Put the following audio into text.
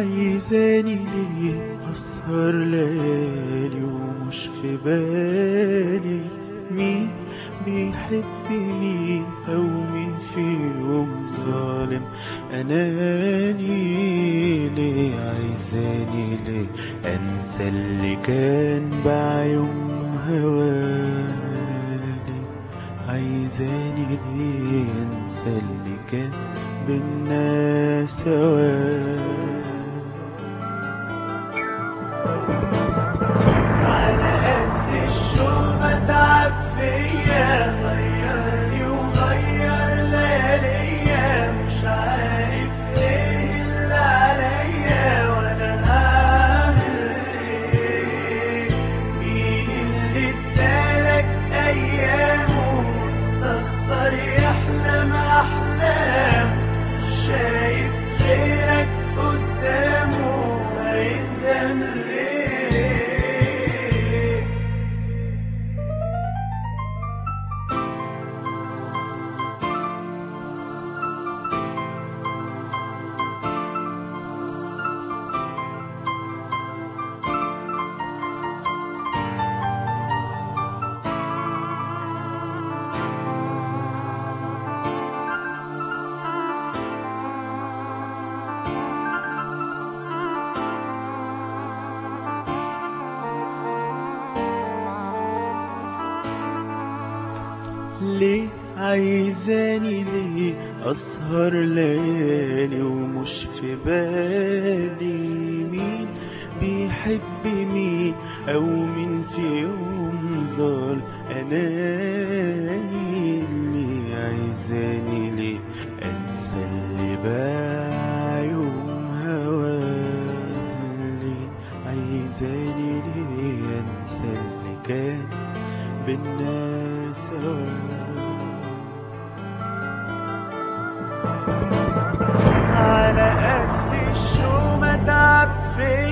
عايزاني ليه أسهر ليالي ومش في بالي مين بيحب مين أو مين فيهم ظالم أناني ليه عايزاني ليه أنسى اللي كان بعيون هوالي عايزاني ليه أنسى اللي كان بينا سوا على قد الشوق اتعب فيا غيرني وغير لياليا مش عارف ايه اللي عليا وانا هعمل ايه مين اللي ادالك ايامه واستخسر يحلم احلام مش شايف غيرك قدامه هيندم ليه ليه عايزاني ليه أسهر ليالي ومش في بالي مين بيحب مين أو مين في يوم ظال أناني اللي عايزاني ليه أنسى اللي باع يوم هوالي عايزاني ليه أنسى اللي كان بينا سوا على قد الشوق ما تعب فيا